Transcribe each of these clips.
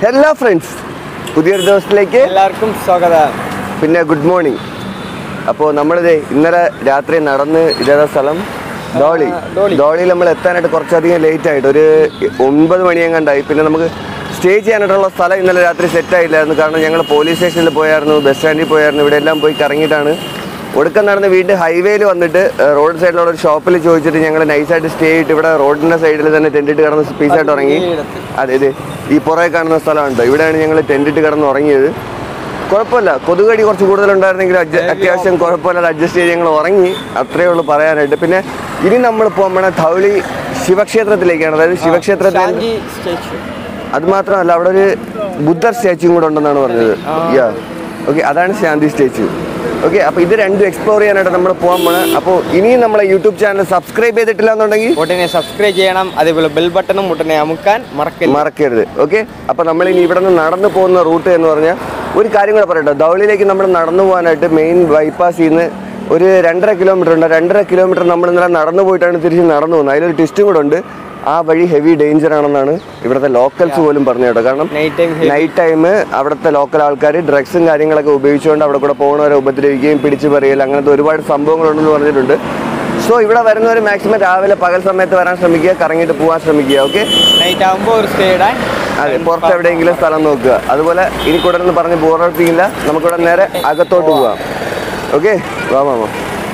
Hello friends പുതിയൊരു ദിവസത്തിലേക്ക് എല്ലാവർക്കും സ്വാഗതം പിന്നെ ഗുഡ് മോർണിംഗ് അപ്പോൾ നമ്മളിത് ഇന്നലെ രാത്രി നടന്ന് ഇതേതാ സ്ഥലം ഡോളി ആ, ഡോളി. ഡോളിയിൽ നമ്മൾ എത്താനായിട്ട് കുറച്ചധികം ലേറ്റ് ആയിട്ട് ഒരു ഒൻപത് മണിയും കണ്ടായി പിന്നെ നമുക്ക് സ്റ്റേ ചെയ്യാനായിട്ടുള്ള സ്ഥലം ഇന്നലെ രാത്രി സെറ്റ് ആയില്ലായിരുന്നു കാരണം ഞങ്ങൾ പോലീസ് സ്റ്റേഷനിൽ പോയായിരുന്നു ബസ് സ്റ്റാൻഡിൽ പോയായിരുന്നു ഇവിടെ എല്ലാം പോയി കറങ്ങിയിട്ടാണ് ഒടുക്കം നടന്ന് വീണ്ടും ഹൈവേയിൽ വന്നിട്ട് റോഡ് സൈഡിലുള്ള ഒരു ഷോപ്പിൽ ചോദിച്ചിട്ട് ഞങ്ങൾ നൈസായിട്ട് സ്റ്റേ ചെയ്തിട്ട് ഇവിടെ റോഡിൻ്റെ സൈഡിൽ തന്നെ ടെൻറ്റിട്ട് കിടന്ന് പീസായിട്ട് ഉറങ്ങി അതെ അതെ ഈ പുറകെ കാണുന്ന സ്ഥലമുണ്ട് ഇവിടെയാണ് ഞങ്ങൾ ടെൻറ്റിട്ട് കിടന്ന് ഉറങ്ങിയത് കുഴപ്പമില്ല കൊതുകടി കുറച്ച് കൂടുതലുണ്ടായിരുന്നെങ്കിൽ അഡ്ജ- അത്യാവശ്യം കുഴപ്പമില്ലാതെ അഡ്ജസ്റ്റ് ചെയ്ത് ഞങ്ങൾ ഉറങ്ങി അത്രയേ ഉള്ളൂ പറയാനായിട്ട് പിന്നെ ഇനി നമ്മൾ പോകുമ്പോൾ ധൗളി ശിവക്ഷേത്രത്തിലേക്കാണ് അതായത് ശിവക്ഷേത്രത്തിൽ ശാന്തി സ്റ്റാച്ചു അത് മാത്രമല്ല അവിടെ ഒരു ബുദ്ധർ സ്റ്റാച്ചുവും കൂടെ ഉണ്ടെന്നാണ് പറഞ്ഞത് യാ ഓക്കെ അതാണ് ശാന്തി സ്റ്റാച്ചു ഓക്കെ അപ്പോൾ ഇത് രണ്ടും എക്സ്പ്ലോർ ചെയ്യാനായിട്ട് നമ്മൾ പോകാൻ പോണത് അപ്പോൾ ഇനിയും നമ്മളെ യൂട്യൂബ് ചാനൽ സബ്സ്ക്രൈബ് ചെയ്തിട്ടില്ല എന്നുണ്ടെങ്കിൽ ഉടനെ സബ്സ്ക്രൈബ് ചെയ്യണം അതേപോലെ ബെൽ ബട്ടണും ഉടനെ അമുക്കാൻ മറക്കരുത് മറക്കരുത് ഓക്കെ അപ്പോൾ നമ്മൾ ഇനി ഇവിടെ നിന്ന് നടന്നു പോകുന്ന റൂട്ട് എന്ന് പറഞ്ഞാൽ ഒരു കാര്യം കൂടെ പറയട്ടെ ധൗളിയിലേക്ക് നമ്മൾ നടന്നു പോകാനായിട്ട് മെയിൻ ബൈപ്പാസിൽ നിന്ന് ഒരു രണ്ടര കിലോമീറ്റർ ഉണ്ട് രണ്ടര കിലോമീറ്റർ നമ്മൾ ഇന്നലെ നടന്നു പോയിട്ടാണ് തിരിച്ച് നടന്നു പോകുന്നത് അതിലൊരു ട്വിസ്റ്റും കൂടെ ഉണ്ട് ആ വഴി ഹെവി ഡേഞ്ചർ ആണെന്നാണ് ഇവിടുത്തെ ലോക്കൽസ് പോലും പറഞ്ഞു കേട്ടോ കാരണം നൈറ്റ് ടൈം നൈറ്റ് ടൈം അവിടുത്തെ ലോക്കൽ ആൾക്കാർ ഡ്രഗ്സും കാര്യങ്ങളൊക്കെ ഉപയോഗിച്ചുകൊണ്ട് അവിടെ കൂടെ പോകുന്നവരെ ഉപദ്രവിക്കുകയും പിടിച്ചു പറയൽ അങ്ങനത്തെ ഒരുപാട് സംഭവങ്ങളുണ്ടെന്ന് പറഞ്ഞിട്ടുണ്ട് സോ ഇവിടെ വരുന്നവർ മാക്സിമം രാവിലെ പകൽ സമയത്ത് വരാൻ ശ്രമിക്കുക കറങ്ങിയിട്ട് പോകാൻ ശ്രമിക്കുക ഓക്കെ നൈറ്റ് ആകുമ്പോൾ ഒരു സ്റ്റേ ഇടാൻ അതെ പുറത്ത് എവിടെയെങ്കിലും സ്ഥലം നോക്കുക അതുപോലെ ഇനി കൂടെ നിന്ന് പറഞ്ഞ് ബോറടിപ്പിക്കില്ല നമുക്കിവിടെ നേരെ അകത്തോട്ട് പോവാം ഓക്കെ വാ മാമ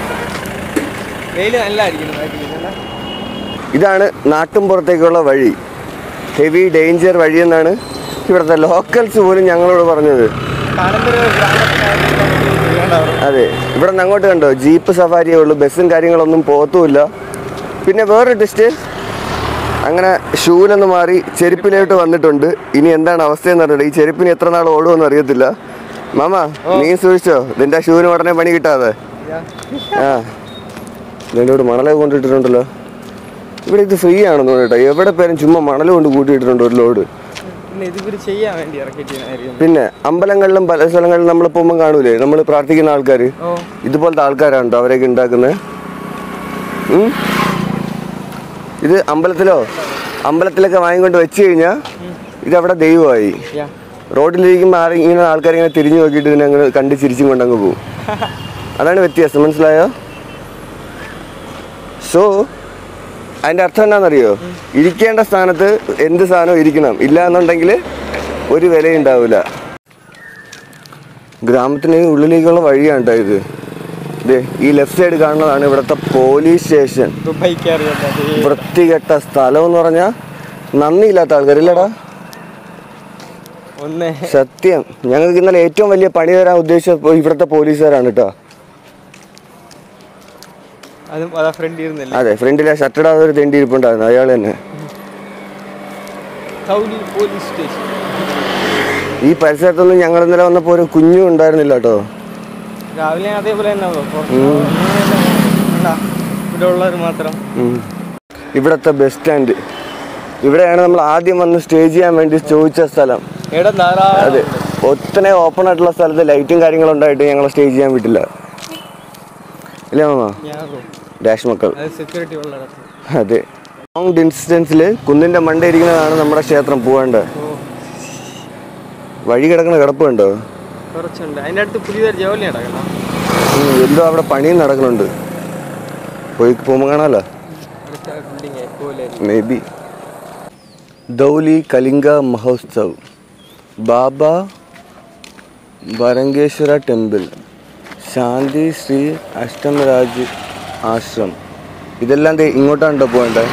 വെയിൽ നല്ല അടിക്കുന്നു ഇതാണ് നാട്ടുംപുറത്തേക്കുള്ള വഴി ഹെവി ഡേഞ്ചർ വഴി എന്നാണ് ഇവിടുത്തെ ലോക്കൽസ് പോലും ഞങ്ങളോട് പറഞ്ഞത് കാണുന്നൊരു ഗ്രാമത്തിനാണ് അതെ ഇവിടെ നിന്ന് അങ്ങോട്ട് കണ്ടോ ജീപ്പ് സഫാരിയേ ഉള്ളൂ ബസ്സും കാര്യങ്ങളൊന്നും പോകത്തുമില്ല പിന്നെ വേറൊരു ടെസ്റ്റ് അങ്ങനെ ഷൂലൊന്ന് മാറി ചെരുപ്പിലോട്ട് വന്നിട്ടുണ്ട് ഇനി എന്താണ് അവസ്ഥയെന്ന് അറിയില്ല ഈ ചെരുപ്പിന് എത്ര നാൾ ഓടുമെന്ന് അറിയത്തില്ല മാമ നീ സൂക്ഷിച്ചോ നിന്റെ ഷൂവിന് ഉടനെ പണി കിട്ടാതെ ആ ഇതിനോട് മണലൊക്കെ കൊണ്ടിട്ടിട്ടുണ്ടല്ലോ ഇവിടെ ഇത് ഫ്രീ ആണെന്ന് തോന്നുന്നു കേട്ടോ എവിടെ പേരും ചുമ്മാ മണൽ കൊണ്ട് കൂട്ടിയിട്ടുണ്ട് ഒരു ലോഡ് പിന്നെ ഇതിവര് ചെയ്യാൻ വേണ്ടി ഇറക്കിയിട്ടായിരിക്കും പിന്നെ അമ്പലങ്ങളിലും പല സ്ഥലങ്ങളിലും നമ്മൾ പോകുമ്പോൾ കാണൂലേ നമ്മൾ പ്രാർത്ഥിക്കുന്ന ആൾക്കാർ ഓ ഇതുപോലത്തെ ആൾക്കാരാണ് കേട്ടോ അവരൊക്കെ ഉണ്ടാക്കുന്നത് ഉം? ഇത് അമ്പലത്തിലോ അമ്പലത്തിലൊക്കെ വാങ്ങിക്കൊണ്ട് വെച്ച് കഴിഞ്ഞാൽ ഇതവിടെ ദൈവമായി യാ റോഡിലിരിക്കുമ്പോൾ ആരും ഇങ്ങനെ ആൾക്കാർ ഇങ്ങനെ തിരിഞ്ഞു നോക്കിയിട്ട് ഇതിനെ അങ്ങ് കണ്ട് ചിരിച്ചും കൊണ്ടങ്ങ് പോകും അതാണ് വ്യത്യാസം മനസ്സിലായോ സോ അതിൻ്റെ അർത്ഥം എന്താണെന്നറിയോ ഇരിക്കേണ്ട സ്ഥാനത്ത് എന്ത് സാധനവും ഇരിക്കണം ഇല്ല എന്നുണ്ടെങ്കിൽ ഒരു വിലയുണ്ടാവില്ല ഗ്രാമത്തിന് ഉള്ളിലേക്കുള്ള വഴിയാണ് കേട്ടോ ഇത് ദേ ഈ ലെഫ്റ്റ് സൈഡ് കാണുന്നതാണ് ഇവിടുത്തെ പോലീസ് സ്റ്റേഷൻ ദുബൈക്ക് അറിയാത്ത വൃത്തികെട്ട സ്ഥലം എന്ന് പറഞ്ഞാൽ നന്ദിയില്ലാത്ത ആൾക്കാരില്ലടാ ഒന്ന് സത്യം ഞങ്ങൾക്ക് ഇന്നലെ ഏറ്റവും വലിയ പണി തരാൻ ഉദ്ദേശിച്ച പോ- ഇവിടുത്തെ പോലീസുകാരാണ് കേട്ടോ അതും അതാ ഫ്രണ്ട് ഇരുന്നില്ല അതെ ഫ്രണ്ടിലെ ഷട്ടിടാതെ ഒരു തെണ്ടി ഇരിപ്പുണ്ടായിരുന്നു അയാൾ തന്നെ സൗദി പോലീസ് സ്റ്റേഷൻ ഈ പരിസരത്തൊന്നും ഞങ്ങൾ ഇന്നലെ വന്നപ്പോൾ ഒരു കുഞ്ഞും ഉണ്ടായിരുന്നില്ല കേട്ടോ രാവിലെ അതേപോലെ തന്നെ ആവുക. പുറത്ത് കണ്ടാ? ഇവിടെ ഉള്ളവർ മാത്രം ഉം. ഇവിടുത്തെ ബസ് സ്റ്റാൻഡ് ഇവിടെയാണ് നമ്മൾ ആദ്യം വന്ന് സ്റ്റേ ചെയ്യാൻ വേണ്ടി ചോദിച്ച സ്ഥലം ഇവിടെ ധാരാളം അതെ ഒത്തനെ ഓപ്പൺ ആയിട്ടുള്ള സ്ഥലത്ത് ലൈറ്റും കാര്യങ്ങളും ഉണ്ടായിട്ട് ഞങ്ങൾ സ്റ്റേ ചെയ്യാൻ വിട്ടില്ല ഇല്ലേ മാമ ഞാൻ ഡാഷ് മക്കൾ അത് സെക്യൂരിറ്റി ഉള്ള അതെ ലോങ് ഡിസ്റ്റൻസിൽ കുന്നിന്റെ മണ്ട ഇരിക്കുന്നതാണ് നമ്മുടെ ക്ഷേത്രം പോകേണ്ടത് ഓ വഴി കിടക്കണ കിടപ്പ് കണ്ടോ കുറച്ചുണ്ട് അതിൻ്റെ അടുത്ത് പുതിയതൊരു ജോലി നടക്കണം ഉം, എന്തോ അവിടെ പണിയും നടക്കുന്നുണ്ട് പോയി പോകുമ്പോൾ കാണാലോ അടുത്ത ബിൽഡിങ് പോലെ maybe Dhauli Kalinga Mahotsav Baba Varankeshwara temple Shanti Shri Ashtamaraj Ashram ഇതെല്ലാം ദേ ഇങ്ങോട്ടാണ് കേട്ടോ പോകേണ്ടത്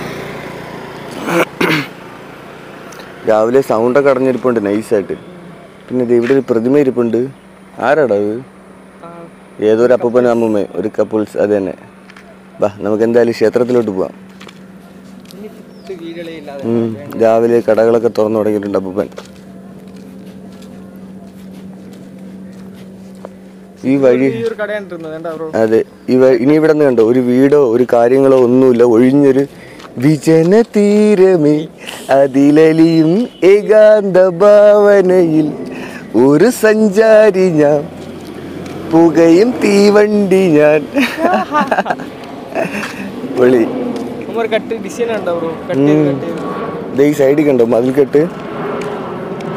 രാവിലെ സൗണ്ടൊക്കെ അടഞ്ഞിരിപ്പുണ്ട് നൈസായിട്ട് പിന്നെ ദേ ഇവിടെ ഒരു പ്രതിമ ഇരിപ്പുണ്ട് ആരാടാ അത് ഏതോ ഒരു അപ്പൂപ്പനും അമ്മൂമ്മ ഒരു കപ്പിൾസ് അത് തന്നെ ബാ നമുക്ക് എന്തായാലും ക്ഷേത്രത്തിലോട്ട് പോവാം വീടുകളേ ഇല്ലാതെ ഉം. രാവിലെ കടകളൊക്കെ തുറന്നു തുടങ്ങിയിട്ടുണ്ട് അപ്പൂപ്പൻ ഈ വഴി ഈ ഒരു കടയാണ്ടിരുന്നത് എന്താ ബ്രോ അതെ ഈ വ- ഇനി ഇവിടെ നിന്ന് കണ്ടോ ഒരു വീടോ ഒരു കാര്യങ്ങളോ ഒന്നുമില്ല ഒഴിഞ്ഞൊരു വിജന തീരമേ അതിലലിയും ഏകാന്ത ഭാവനയിൽ ഒരു സഞ്ചാരി ഞാൻ പുകയും തീവണ്ടി ഞാൻ പൊളി ഒരു കട്ട് ഡിസൈൻ ഉണ്ടോ ബ്രോ കട്ട് ചെയ്ത് കട്ട് ചെയ്ത് ദേ ഈ സൈഡിൽ കണ്ടോ മതിൽ കെട്ട്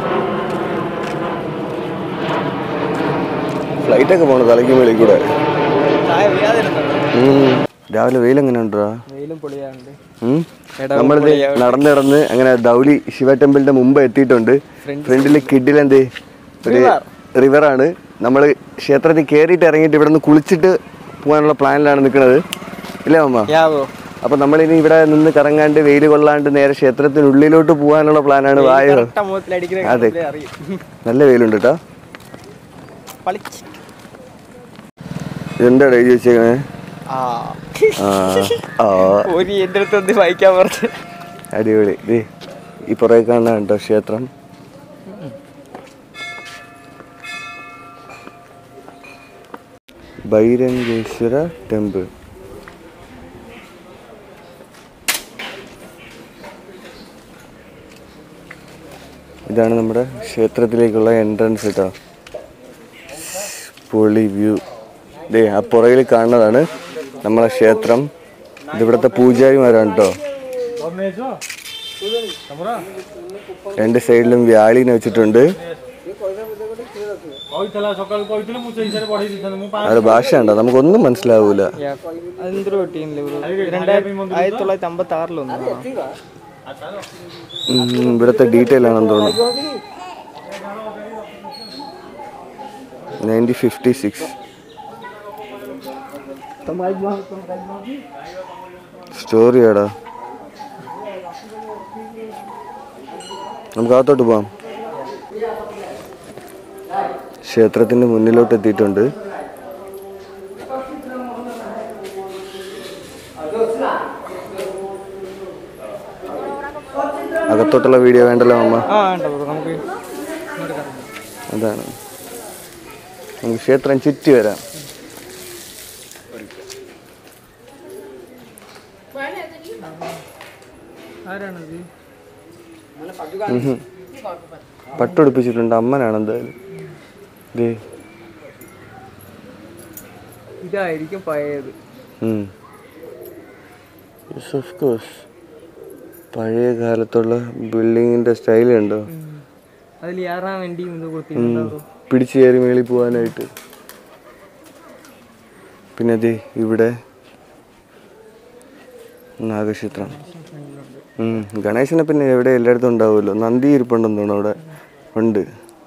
ഫ്ലൈറ്റ് ഒക്കെ പോണു തലയ്ക്ക് മേളിൽ കൂടെ ചായ വീഴാതിരുന്നോ ഉം. രാവിലെ വെയിൽ എങ്ങനെ ഉണ്ടോ വെയിലും പൊളിയാണ്ട് നമ്മളിത് നടന്ന് നടന്ന് അങ്ങനെ ദൗലി ശിവ ടെമ്പിളിന്റെ മുമ്പ് എത്തിയിട്ടുണ്ട് ഫ്രണ്ടിൽ കിഡിൽ എന്ത് ഒരു റിവറാണ് നമ്മൾ ക്ഷേത്രത്തിൽ കയറിയിട്ട് ഇറങ്ങിയിട്ട് ഇവിടെ നിന്ന് കുളിച്ചിട്ട് പോകാനുള്ള പ്ലാനിലാണ് നിൽക്കുന്നത് ഇല്ലേ അമ്മ യാവോ അപ്പൊ നമ്മളിനി ഇവിടെ നിന്ന് കറങ്ങാണ്ട് വെയിൽ കൊള്ളാണ്ട് നേരെ ക്ഷേത്രത്തിനുള്ളിലോട്ട് പോകാനുള്ള പ്ലാനാണ് വായോ കറക്റ്റ് മുഖത്തിലടിക്കുന്ന അതെ. കാണുമ്പോഴേ അറിയും നല്ല വെയിലുണ്ട് കേട്ടോ പളിച്ച് ഇതെന്താ എഴുതി വെച്ചേക്കണേ ആ ആ ആ ഒരു എൻ്റെ അടുത്ത് ഒന്ന് വായിക്കാൻ പറഞ്ഞു അടിപൊളി ദേ ഈ പുറകെ കാണുന്ന കേട്ടോ ക്ഷേത്രം ബൈരംഗേശ്വര ടെമ്പിൾ ഇതാണ് നമ്മുടെ ക്ഷേത്രത്തിലേക്കുള്ള എൻട്രൻസ് കേട്ടോ പൊളി വ്യൂ ദേ ആ പുറകിൽ കാണുന്നതാണ് നമ്മളെ ക്ഷേത്രം ഇതിവിടുത്തെ പൂജാരിമാരാണ് കേട്ടോ രണ്ട് സൈഡിലും വ്യാളീനെ വെച്ചിട്ടുണ്ട് അത് ഭാഷ ഉണ്ടോ നമുക്കൊന്നും മനസ്സിലാവൂല അതെന്തൊരു പറ്റിയില്ലേ ബ്രോ രണ്ടായിരത്തി ആയിരത്തി തൊള്ളായിരത്തി അമ്പത്തി ആറിലൊന്നും ഉം, ഇവിടുത്തെ ഡീറ്റെയിൽ ആണെന്ന് തോന്നുന്നു നയൻറ്റീൻ ഫിഫ്റ്റി സിക്സ് സ്റ്റോറിയാടാ നമുക്ക് അകത്തോട്ട് പോവാം ക്ഷേത്രത്തിന്റെ മുന്നിലോട്ട് എത്തിയിട്ടുണ്ട് അകത്തോട്ടുള്ള വീഡിയോ വേണ്ടല്ലോ അമ്മ ആ വേണ്ട ബ്രോ നമുക്ക് ഇങ്ങോട്ട് കറങ്ങാം. അതാണ് നമുക്ക് ക്ഷേത്രം ചുറ്റി വരാം ആരാണത് ഉഹും. പട്ടുടുപ്പിച്ചിട്ടുണ്ട് അമ്മനാണ് എന്തായാലും ദേ ഇതായിരിക്കും പഴയത് ഓഫ് കോഴ്സ് പഴയ കാലത്തുള്ള ബിൽഡിങ്ങിന്റെ സ്റ്റൈൽ ഉണ്ടോ അതിൽ ഏറാൻ വേണ്ടി ഇത് കൊടുത്തിട്ടുണ്ടോ പിടിച്ചു കയറി മേളിൽ പോകാനായിട്ട് പിന്നെ അതെ ഇവിടെ നാഗക്ഷേത്രം ഉം. ഗണേശനെ പിന്നെ എവിടെ എല്ലായിടത്തും ഉണ്ടാവുമല്ലോ നന്ദി ഇരിപ്പുണ്ടെന്ന് തോന്നുന്നു അവിടെ ഉണ്ട്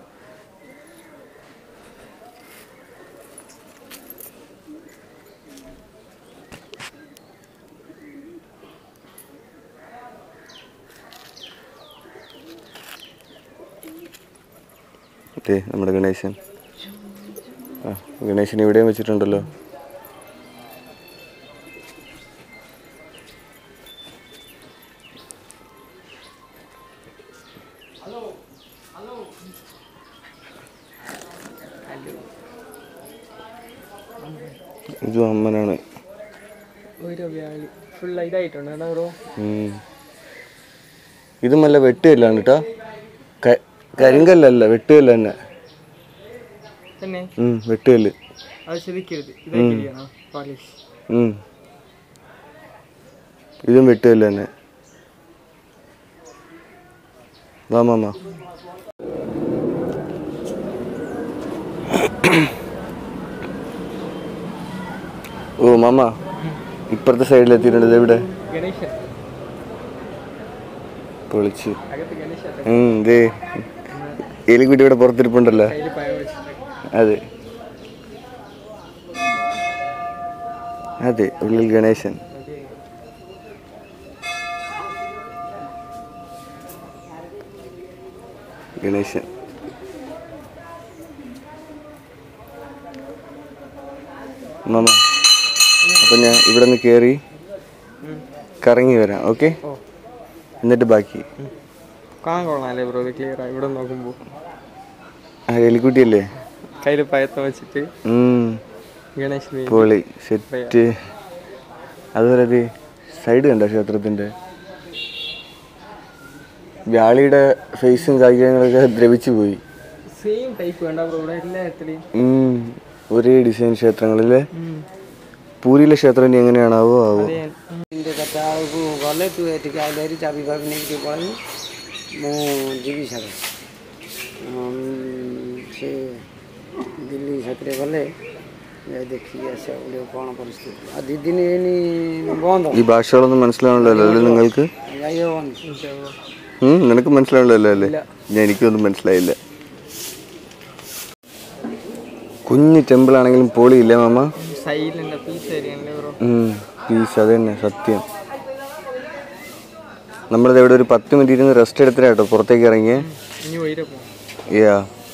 അതെ നമ്മുടെ ഗണേശൻ ആ ഗണേശൻ ഇവിടെയും വെച്ചിട്ടുണ്ടല്ലോ ഇതും അമ്മനാണ് ഒരു വ്യാഴി ഫുൾ ഇതായിട്ടുണ്ട് കേട്ടോ ബ്രോ ഉം. ഇതും നല്ല വെട്ടുകല്ലാണ് കേട്ടോ ക- കരിങ്കല്ലല്ല വെട്ടുകല്ല് തന്നെ തന്നെ ഉം, വെട്ടുകല്ല് അത് ശ്രദ്ധിക്കരുത് ഇതാക്കിയിരിക്കണോ പോളിഷ് ഉം. ഇതും വെട്ടുകല്ല് തന്നെ വാ മാമ ഓ മാമ ഇപ്പുറത്തെ സൈഡിൽ എത്തിയിട്ടുണ്ട് ഇത് എവിടെ ഗണേശൻ പൊളിച്ച് അകത്ത് ഗണേശൻ ഉം, ദേ എലിക്കുട്ടി ഇവിടെ പുറത്തിരിപ്പുണ്ടല്ലോ കയ്യിൽ പഴം വെച്ചിട്ട് അതെ അതെ ഉള്ളിൽ ഗണേശൻ ഓക്കെ ഗണേശൻ മാമ അപ്പം ഞാൻ ഇവിടെ നിന്ന് കയറി കറങ്ങി വരാം ഓക്കെ ഓ എന്നിട്ട് ബാക്കി കാണാൻ കൊള്ളാമല്ലേ ബ്രോ ഇത് ക്ലിയർ ആയി ഇവിടെ നോക്കുമ്പോൾ ആ എലിക്കുട്ടിയല്ലേ കയ്യിൽ പയത്തം വെച്ചിട്ട് ഉം, ഗണേശൻ പൊളി സെറ്റ് അതുപോലെ അത് സൈഡ് കണ്ടോ ക്ഷേത്രത്തിൻ്റെ വ്യാളിയുടെ ഫേസും കാര്യങ്ങളൊക്കെ ദ്രവിച്ചു പോയി സെയിം ടൈപ്പ് വേണ്ട ബ്രോ ഇവിടെ എല്ലാത്തിലും ഉം, ഒരേ ഡിസൈൻ ക്ഷേത്രങ്ങളിലെ പൂരിയിലെ ക്ഷേത്രം ഇനി എങ്ങനെയാണാവോ ആവോ ଏମିତି କଥା ବେଳକୁ ଗଲେ ତୁ ଏଠିକି ଆଇଲେ ହେରି ଚାବି ଫାବି ନେଇକି ଟିକେ ପଳେଇବୁ ମୁଁ ଯିବି ସାର୍ ସେ ଦିଲ୍ଲୀ ସେଥିରେ ଗଲେ ଯାଇ ଦେଖିକି ଆସିବାକୁ ପଡ଼ିବ କ'ଣ ପରିସ୍ଥିତି ଆଉ ଦୁଇ ଦିନ ଏଇନି ବନ୍ଦ ഈ ഭാഷകളൊന്നും മനസ്സിലാവണല്ലോ അല്ലേ നിങ്ങൾക്ക് ଯାଇ ହେବନି ഉം, നിനക്ക് മനസ്സിലാവണല്ലോ അല്ലേ ഞാൻ എനിക്കൊന്നും മനസ്സിലായില്ല കുഞ്ഞ് ടെമ്പിൾ ആണെങ്കിലും പൊളിയില്ലേ മാമ silent peace area bro peace അത് തന്നെ സത്യം നമ്മളിത് ഇവിടെ ഒരു പത്ത് മിനിറ്റ് ഇരുന്ന് റെസ്റ്റ് എടുത്തിട്ടാ കേട്ടോ പുറത്തേക്ക് ഇറങ്ങിയേ ഇനി വൈകിട്ട് പോകും യാ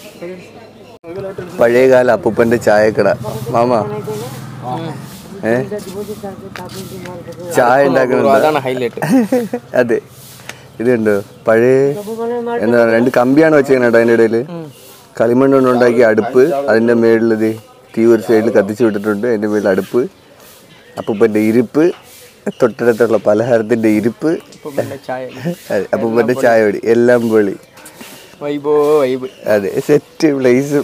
പഴയകാല അപ്പൂപ്പന്റെ ചായക്കട മാമ ഏ ചായ ഉണ്ടാക്കുന്നുണ്ട് അതാണ് ഹൈലൈറ്റ് അതെ ഇതുണ്ട് പഴയ എന്താ രണ്ട് കമ്പിയാണ് വെച്ചേക്കണ കേട്ടോ അതിൻ്റെ ഇടയിൽ കളിമണ്ണ് കൊണ്ട് ഉണ്ടാക്കിയ അടുപ്പ് അതിൻ്റെ മേളിൽ ഇത് തീ ഒരു സൈഡിൽ കത്തിച്ചു വിട്ടിട്ടുണ്ട് അതിൻ്റെ മേളിൽ അടുപ്പ് അപ്പൂപ്പൻ്റെ ഇരിപ്പ് തൊട്ടടുത്തുള്ള പലഹാരത്തിൻ്റെ ഇരിപ്പ് ഇപ്പൊ പിന്നെ ചായ അതെ അപ്പൂപ്പൻ്റെ ചായ പൊടി എല്ലാം പൊളി വൈബോ വൈബ് അതെ സെറ്റ് പ്ലേസും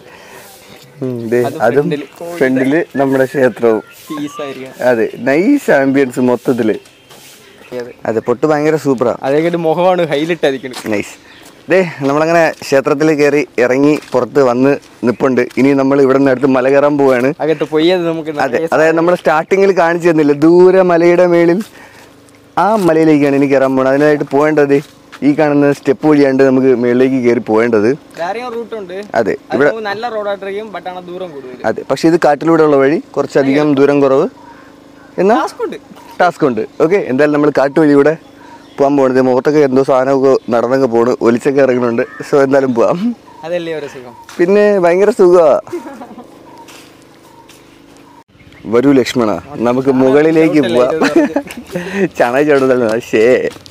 അതും ഫ്രണ്ടില് നമ്മുടെ ക്ഷേത്രവും പീസ് ആയിരിക്കും അതെ നൈസ് ആംബിയൻസ് മൊത്തത്തില് അതെ അതെ പൊട്ട് ഭയങ്കര സൂപ്പറാ അതേക്കിട്ട് മുഖമാണ് ഹൈലൈറ്റ് ആയിരിക്കുന്നത് നൈസ് ദേ നമ്മളങ്ങനെ ക്ഷേത്രത്തിൽ കയറി ഇറങ്ങി പുറത്ത് വന്ന് നിപ്പുണ്ട് ഇനി നമ്മൾ ഇവിടെ നിന്ന് അടുത്ത് മല കയറാൻ പോവാണ് അകത്ത് പൊയ്യത് നമുക്ക് അതെ അതായത് നമ്മൾ സ്റ്റാർട്ടിങ്ങിൽ കാണിച്ചു തന്നില്ല ദൂരെ മലയുടെ മേളിൽ ആ മലയിലേക്കാണ് ഇനി കയറാൻ പോകുന്നത് അതിനായിട്ട് പോകേണ്ടത് ഈ കാണുന്ന സ്റ്റെപ്പ് വഴിയാണ്ട് നമുക്ക് മേളിലേക്ക് കയറി പോകേണ്ടത് വേറെയും റൂട്ട് ഉണ്ട് അതെ അത് ഇവിടെ നമുക്ക് നല്ല റോഡായിട്ടിരിക്കും ബട്ട് ആണ് ദൂരം കൂടുതൽ അതെ പക്ഷെ ഇത് കാട്ടിലൂടെ ഉള്ള വഴി കുറച്ചധികം ദൂരം കുറവ് എന്നാ ടാസ്ക് ഉണ്ട് ടാസ്ക് ഉണ്ട് ഓക്കെ എന്തായാലും നമ്മൾ കാട്ടുവഴിയൂടെ പോകാൻ പോകുന്നത് മുഖത്തൊക്കെ എന്തോ സാധനമൊക്കെ നടന്നൊക്കെ പോണ് ഒലിച്ചൊക്കെ ഇറങ്ങുന്നുണ്ട് സോ എന്തായാലും പോവാം അതല്ലേ ഒരു സുഖം പിന്നെ ഭയങ്കര സുഖമാ വരൂ ലക്ഷ്മണ നമുക്ക് മുകളിലേക്ക് പോവാം ചണ ചടുതല്ല ശേ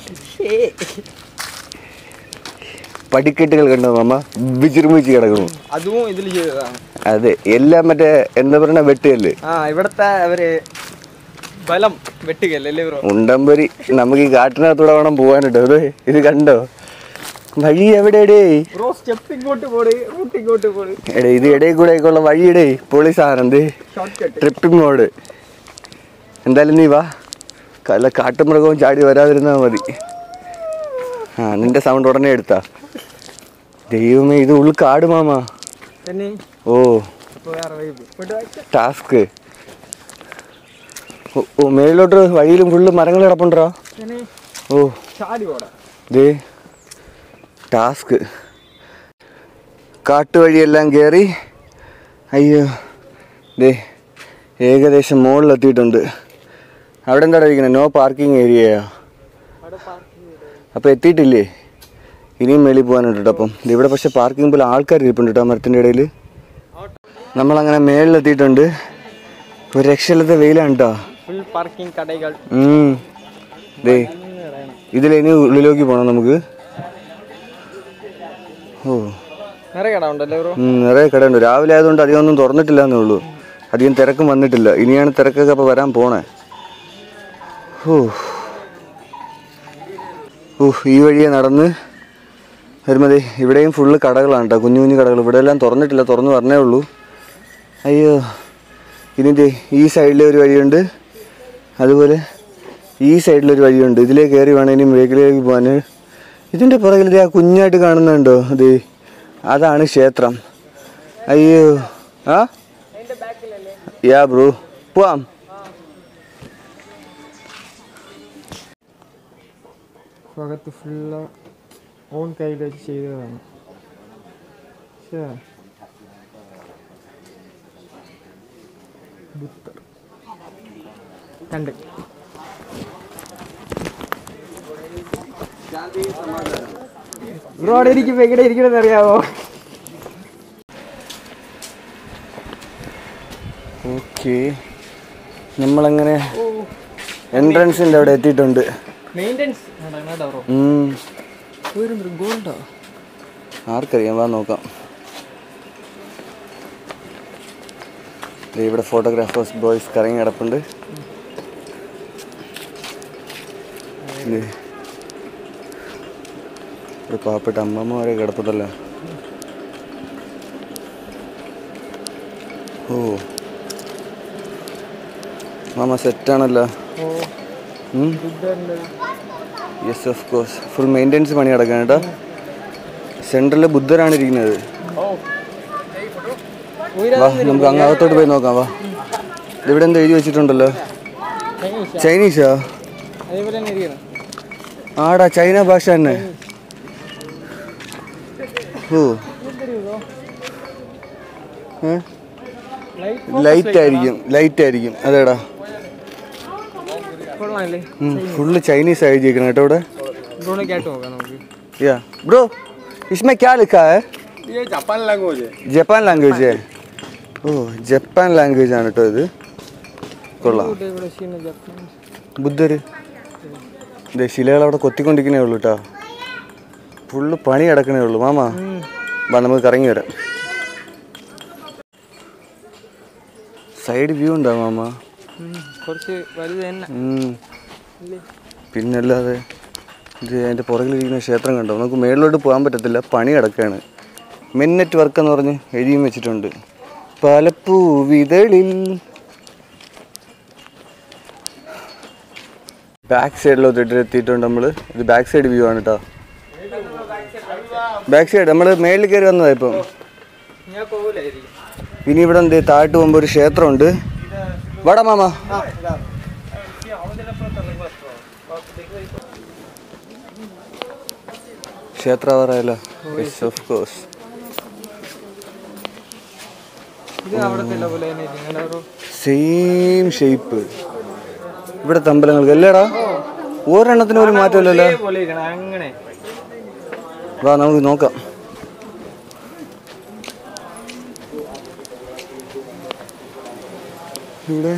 പടിക്കെട്ടുകൾ കണ്ടോ മാമ വിചിർമിച്ച് കിടക്കുന്നു അതും ഇതിൽ ചെയ്തതാണ് അതെ എല്ലാം മറ്റേ എന്താ പറയുക വെട്ടുകല്ല് ആ ഇവിടത്തെ അവര് ബലം വെട്ടുകയല്ലേ ബ്രോ ഉണ്ടമ്പരി നമുക്ക് ഈ കാട്ടിനകത്തൂടെ വേണം പോകാനിട്ടോ ഇത് ഇത് കണ്ടോ വഴി എവിടെയടേ ബ്രോ സ്റ്റെപ്പ് ഇങ്ങോട്ട് പോട് റൂട്ട് ഇങ്ങോട്ട് പോട് എടേ ഇത് ഇടയിൽ കൂടെ ഉള്ള വഴിയിടേ പൊളി സാധനം എന്തേ ഷോർട്ട് കട്ട് ട്രിപ്പിംഗ് മോഡ് എന്തായാലും നീ വാ കല്ല കാട്ടുമൃഗവും ചാടി വരാതിരുന്നാൽ മതി ആ നിന്റെ സൗണ്ട് ഉടനെ എടുത്താ ദൈവമേ ഇത് ഉൾ കാട് മാമാ തന്നെ ഓ ഇപ്പൊ വേറെ വൈബ് ടാസ്ക് ഓ ഓ മേളിലോട്ട് വഴിയിലും ഫുള്ള് മരങ്ങൾ കിടപ്പുണ്ടോ തന്നെ ഓ ചാടി പോടാ ദേ ടാസ്ക് കാട്ടുവഴിയെല്ലാം കയറി അയ്യോ ദേ ഏകദേശം മുകളിലെത്തിയിട്ടുണ്ട് അവിടെ എന്താ ഇരിക്കുന്നത് നോ പാർക്കിംഗ് ഏരിയയാ അപ്പോൾ എത്തിയിട്ടില്ലേ ഇനിയും മേളിൽ പോകാനുണ്ട് കേട്ടോ അപ്പം ദേ ഇവിടെ പക്ഷേ പാർക്കിംഗ് പോലെ ആൾക്കാർ ഇരിപ്പുണ്ട് കേട്ടോ മരത്തിൻ്റെ ഇടയിൽ നമ്മളങ്ങനെ മേളിലെത്തിയിട്ടുണ്ട് ഒരു രക്ഷയില്ലാത്ത വെയിലാണ് കേട്ടോ ഫുൾ പാർക്കിംഗ് കടകൾ ഉം. ദേ ഇതിലിനി ഉള്ളിലേക്ക് പോകണം നമുക്ക് ഓ നിറയെ കട ഉണ്ടല്ലേ ബ്രോ ഉം, നിറയെ കടയുണ്ട് രാവിലെ ആയതുകൊണ്ട് അധികം ഒന്നും തുറന്നിട്ടില്ല എന്നേ ഉള്ളൂ അധികം തിരക്കും വന്നിട്ടില്ല ഇനിയാണ് തിരക്കൊക്കെ അപ്പോൾ വരാൻ പോണേ ഓ ഓ ഈ വഴിയെ നടന്ന് വരുമ്പോൾ ഇവിടെയും ഫുള്ള് കടകളാണ് കേട്ടോ കുഞ്ഞു കുഞ്ഞു കടകൾ ഇവിടെ എല്ലാം തുറന്നിട്ടില്ല തുറന്ന് പറഞ്ഞേ ഉള്ളൂ അയ്യോ ഇതിൻ്റെ ഈ സൈഡിലെ ഒരു വഴിയുണ്ട് അതുപോലെ ഈ സൈഡിലൊരു വഴിയുണ്ട് ഇതിലേ കയറി വേണം ഇനി മേഖലയിലേക്ക് പോകാൻ ഇതിൻ്റെ പുറകിൽ ദേ ആ കുഞ്ഞായിട്ട് കാണുന്നുണ്ടോ അത് അതാണ് ക്ഷേത്രം അയ്യോ ആ യാ ബ്രോ പോവാം അകത്ത് ഫുള്ള് ഓൺ കയ്യിൽ വെച്ച് ചെയ്തതാണ് ശ്ശേ. ബുദ്ധർ കണ്ട് ബ്രോ അവിടെ ഇരിക്കുമ്പോ എങ്ങനെ ഇരിക്കണമെന്ന് അറിയാവോ ഓക്കെ നമ്മളങ്ങനെ എൻട്രൻസിൻ്റെ അവിടെ എത്തിയിട്ടുണ്ട് മെയിൻ്റെനൻസ് ബ്രോ ഉം. ഒരു മൃഗമുണ്ടോ ആർക്കറിയാം വാ നോക്കാം ദേ ഇവിടെ ഫോട്ടോഗ്രാഫേഴ്സ് ബോയ്സ് കറങ്ങി കിടപ്പുണ്ട് ദേ. ഒരു പാവപ്പെട്ട അമ്മമ്മമാരെ കിടപ്പുണ്ടല്ലോ ഓ മാമ സെറ്റാണല്ലോ ഓ ബുദ്ധൻ്റെ yes of course full maintenance പണി കിടക്കാൻ കേട്ടോ സെൻട്രലിൽ ബുദ്ധരാണ് ഇരിക്കുന്നത് ഓ വാ നമുക്ക് അങ്ങ് അകത്തോട്ട് പോയി നോക്കാം വാ ഇവിടെ എന്താ എഴുതി വെച്ചിട്ടുണ്ടല്ലോ ചൈനീസ് ചൈനീഷാ അതേപോലെ തന്നെ ഇരിക്കണം ആടാ ചൈന ഭാഷ തന്നെ ഓ ഏ? ലൈറ്റ് ലൈറ്റ് ആയിരിക്കും ലൈറ്റ് ആയിരിക്കും അതേടാ കൊള്ളാമല്ലേ ഫുള്ള് ചൈനീസ് എഴുതിയിരിക്കണം കേട്ടോ ഇവിടെ ഡ്രോണെ കേട്ട് നോക്കാം നമുക്ക് या ब्रो इसमें क्या लिखा है ये जापान लैंग्वेज है ജപ്പാൻ ലാംഗ്വേജ് ഓ ജപ്പാൻ ലാംഗ്വേജ് ആണ് കേട്ടോ ഇത് കൊള്ളാം ഇവിടെ ക്ഷീണ ജപ്പാൻ ബുദ്ധര് ഇതേ ശിലകൾ അവിടെ കൊത്തിക്കൊണ്ടിരിക്കണേ ഉള്ളൂ കേട്ടോ ഫുള്ള് പണി കിടക്കണേ ഉള്ളൂ മാമാ വാ നമുക്ക് കറങ്ങി വരാം സൈഡ് വ്യൂ ഉണ്ടോ മാമ ഉം, കുറച്ച് വലുത് തന്നെ ഉം. പിന്നല്ലാതെ ഇത് അതിൻ്റെ പുറകിലിരിക്കുന്ന ക്ഷേത്രം കണ്ടോ നമുക്ക് മേളിലോട്ട് പോകാൻ പറ്റത്തില്ല പണി കിടക്കുകയാണ് മിന്നറ്റ് വർക്ക് എന്ന് പറഞ്ഞ് എഴുതിയും വെച്ചിട്ടുണ്ട് പലപ്പൂ വിതളിൽ ബാക്ക് സൈഡിലോട്ട് എത്തിയിട്ടുണ്ട് നമ്മൾ ഇത് ബാക്ക് സൈഡ് വ്യൂ ആണ് കേട്ടോ ബാക്ക് സൈഡ് നമ്മൾ മേളിൽ കയറി വന്നതാ ഇപ്പം ഞാൻ പോകില്ലായിരിക്കും ഇനി ഇവിടെ എന്ത് താഴോട്ട് പോകുമ്പോൾ ഒരു ക്ഷേത്രമുണ്ട് വാടാ മാമ ക്ഷേത്രാവറയല്ലോ ഓഫ് കോഴ്സ് ഇത് അവിടത്തെ അല്ല പോലെ തന്നെ ഇരിക്കും. അങ്ങനെ ഒരു സെയിം ഷേപ്പ് ഇവിടെ അമ്പലങ്ങൾക്ക് അല്ലേടാ ഒരെണ്ണത്തിന് ഒരു മാറ്റമില്ലല്ലോ പോലെ ഇരിക്കണം അങ്ങനെ വാ നമുക്ക് നോക്കാം ഇവിടെ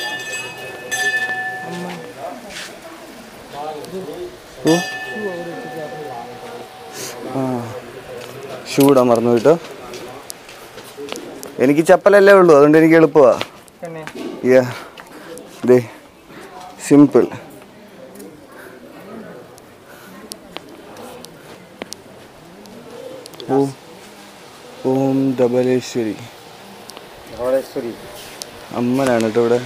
ഓ ആ ഷൂ ഇടാൻ മറന്നു കേട്ടോ എനിക്ക് ചപ്പലല്ലേ ഉള്ളൂ അതുകൊണ്ട് എനിക്ക് എളുപ്പമാ പിന്നെ യാ ദേ സിമ്പിൾ ഓ ഓം ഡബലേശ്വരി അമ്മനാണ് കേട്ടോ ഇവിടെ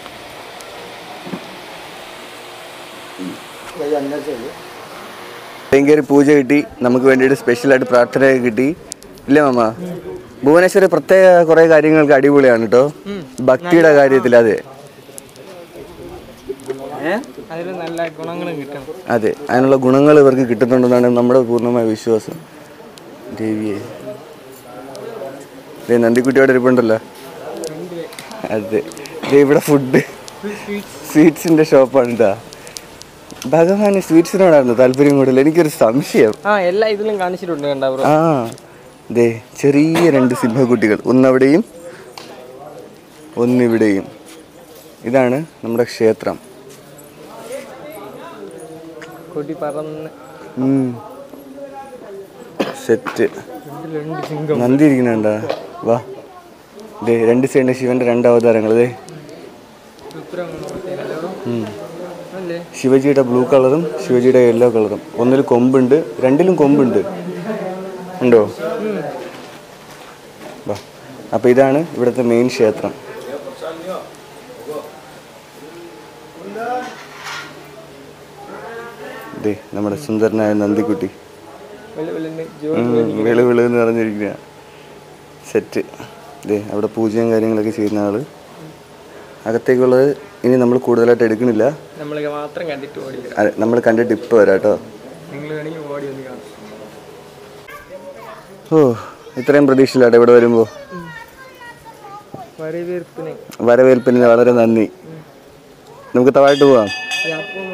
ഭയങ്കര പൂജ കിട്ടി നമുക്ക് വേണ്ടിയിട്ട് സ്പെഷ്യലായിട്ട് പ്രാർത്ഥനയൊക്കെ കിട്ടി ഇല്ലേ മാമ ഭുവനേശ്വരി പ്രത്യേക കുറേ കാര്യങ്ങൾക്ക് അടിപൊളിയാണ് കേട്ടോ ഭക്തിയുടെ കാര്യത്തിൽ അതെ അതിൽ നല്ല ഗുണങ്ങളും കിട്ടണം അതെ അതിനുള്ള ഗുണങ്ങൾ ഇവർക്ക് കിട്ടുന്നുണ്ടെന്നാണ് നമ്മുടെ പൂർണ്ണമായ വിശ്വാസം ദേവിയെ ദേ നന്ദിക്കുട്ടിയോടെ ഇരിപ്പുണ്ടല്ലോ അതെ ദേ ഇവിടെ ഫുഡ് സ്വീറ്റ്സിന്റെ ഷോപ്പാണ് കേട്ടോ ഭഗവാന് സ്വീറ്റ്സിനോടായിരുന്നു താല്പര്യം കൂടുതൽ എനിക്കൊരു സംശയം ആ എല്ലാ ഇതിലും കാണിച്ചിട്ടുണ്ട് കണ്ട ബ്രോ ആ ദേ ചെറിയ രണ്ട് സിംഹക്കുട്ടികൾ ഒന്നവിടെയും ഒന്നിവിടെയും ഇതാണ് നമ്മുടെ ക്ഷേത്രം കൊടി പറന്ന് സെറ്റ് രണ്ട് സിംഗം നന്ദി ഇരിക്കുന്നുണ്ടാ വാ ദേ രണ്ട് സൈഡിലെ ശിവന്റെ രണ്ട് അവതാരങ്ങൾ ദേ ഉത്തരം ഉം. അല്ലേ ശിവജിയുടെ ബ്ലൂ കളറും ശിവജിയുടെ യെല്ലോ കളറും ഒന്നിൽ കൊമ്പുണ്ട് രണ്ടിലും കൊമ്പുണ്ട് ഉണ്ടോ വാ അപ്പോൾ ഇതാണ് ഇവിടുത്തെ മെയിൻ ക്ഷേത്രം ദേ നമ്മുടെ സുന്ദരനായ നന്ദിക്കുട്ടി വെളി വെളിന്ന് ജോ ഉം, വെളു വെളു എന്ന് പറഞ്ഞിരിക്കുക സെറ്റ് ദേ അവിടെ പൂജയും കാര്യങ്ങളൊക്കെ ചെയ്യുന്ന ആള് അകത്തേക്കുള്ളത് ഇനി നമ്മൾ കൂടുതലായിട്ട് എടുക്കണില്ല നമ്മൾ മാത്രം കണ്ടിട്ട് ഓടി വരാം അതെ നമ്മൾ കണ്ടിട്ട് ഇപ്പോൾ വരാം കേട്ടോ നിങ്ങൾ വേണമെങ്കിൽ ഓടി ഒന്ന് കാണാം ഓ ഇത്രയും പ്രതീക്ഷയില്ലാട്ടെ ഇവിടെ വരുമ്പോൾ വരവേൽപ്പിനെ വരവേൽപ്പിന് വളരെ നന്ദി നമുക്ക് താഴോട്ട് പോവാം യാപ്പോമാ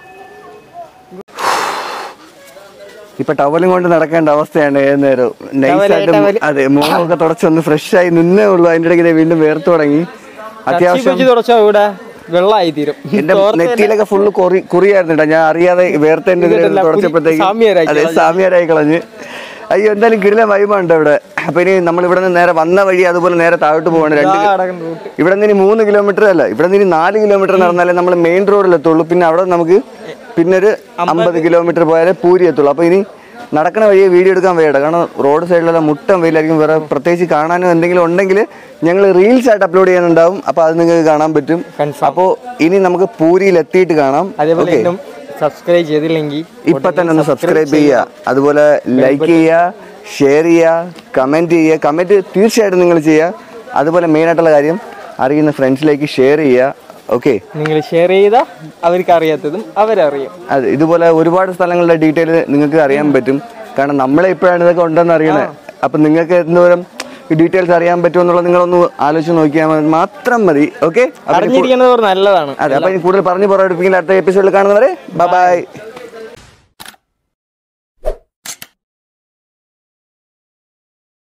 ഇപ്പൊ ടവലും കൊണ്ട് നടക്കേണ്ട അവസ്ഥയാണ് ഏത് നേരം നൈസായിട്ട് ടവല്. അതെ മുഖമൊക്കെ തുടച്ചൊന്ന് ഫ്രഷ് ആയി നിന്നേ ഉള്ളൂ അതിന്റെ ഇടയ്ക്ക് ദേ വീണ്ടും വേർത്ത് തുടങ്ങി അത്യാവശ്യം വെച്ച് തുടച്ചാ ഇവിടെ വെള്ളമായി തീരും എന്റെ നെറ്റിയിലൊക്കെ ഫുള്ള് കുറി കുറിയായിരുന്നു കേട്ടോ ഞാൻ അറിയാതെ വേർത്തതിന്റെ ഇങ്ങോട്ടല്ല, തുടച്ചപ്പോഴത്തേക്ക് സാമ്യരായി അതെ സാമ്യരായി കളഞ്ഞ് അയ്യോ എന്തായാലും കിടില വൈബുണ്ട് ഇവിടെ അപ്പൊ ഇനി നമ്മൾ ഇവിടെ നിന്ന് നേരെ വന്ന വഴി അതുപോലെ നേരെ താഴോട്ട് പോവാണ് രണ്ട് അടക്കം റൂട്ട് ഇവിടെ നിന്ന് ഇനി മൂന്ന് കിലോമീറ്റർ അല്ല ഇവിടെ നിന്ന് ഇനി നാല് കിലോമീറ്റർ നടന്നാലേ നമ്മൾ മെയിൻ റോഡിൽ എത്തുള്ളൂ പിന്നെ അവിടെ നമുക്ക് പിന്നെ ഒരു അമ്പത് കിലോമീറ്റർ പോയാലേ പൂരി എത്തുള്ളൂ അപ്പൊ ഇനി നടക്കണ വഴിയെ വീഡിയോ എടുക്കാൻ വേണ്ട കാരണം റോഡ് സൈഡിലെല്ലാം മുട്ടം വെയിലായിരിക്കും വേറെ പ്രത്യേകിച്ച് കാണാനോ എന്തെങ്കിലും ഉണ്ടെങ്കിൽ ഞങ്ങൾ റീൽസ് ആയിട്ട് അപ്ലോഡ് ചെയ്യാനുണ്ടാവും അപ്പൊ അത് നിങ്ങൾക്ക് കാണാൻ പറ്റും Confirm. അപ്പോൾ ഇനി നമുക്ക് പൂരിയിൽ എത്തിയിട്ട് കാണാം അതേപോലെ ഓക്കെ സബ്സ്ക്രൈബ് ചെയ്തില്ലെങ്കിൽ ഇപ്പൊ തന്നെ ഒന്ന് സബ്സ്ക്രൈബ് ചെയ്യുക അതുപോലെ ലൈക്ക് ചെയ്യുക ഷെയർ ചെയ്യുക കമൻറ്റ് ചെയ്യുക കമൻറ്റ് തീർച്ചയായിട്ടും നിങ്ങൾ ചെയ്യുക അതുപോലെ മെയിനായിട്ടുള്ള കാര്യം അറിയുന്ന ഫ്രണ്ട്സിലേക്ക് ഷെയർ ചെയ്യുക ഓക്കെ നിങ്ങൾ ഷെയർ ചെയ്താൽ അവർക്ക് അറിയാത്തതും അവരറിയും അതെ ഇതുപോലെ ഒരുപാട് സ്ഥലങ്ങളുടെ ഡീറ്റെയിൽ നിങ്ങൾക്ക് അറിയാൻ പറ്റും കാരണം നമ്മളെ ഇപ്പോഴാണ് ഇതൊക്കെ ഉണ്ടെന്ന് അറിയണേ അപ്പം നിങ്ങൾക്ക് എന്തോരം ഡീറ്റെയിൽസ് അറിയാൻ പറ്റുമെന്നുള്ളത് നിങ്ങളൊന്ന് ആലോചിച്ച് നോക്കിയാൽ മതി- മാത്രം മതി ഓക്കെ അറിഞ്ഞിരിക്കുന്നത് നല്ലതാണ് അതെ അപ്പം ഇനി കൂടുതൽ പറഞ്ഞു പുറപ്പെടുപ്പിക്കുന്ന അടുത്ത എപ്പിസോഡിൽ കാണുന്നവരെ ബൈ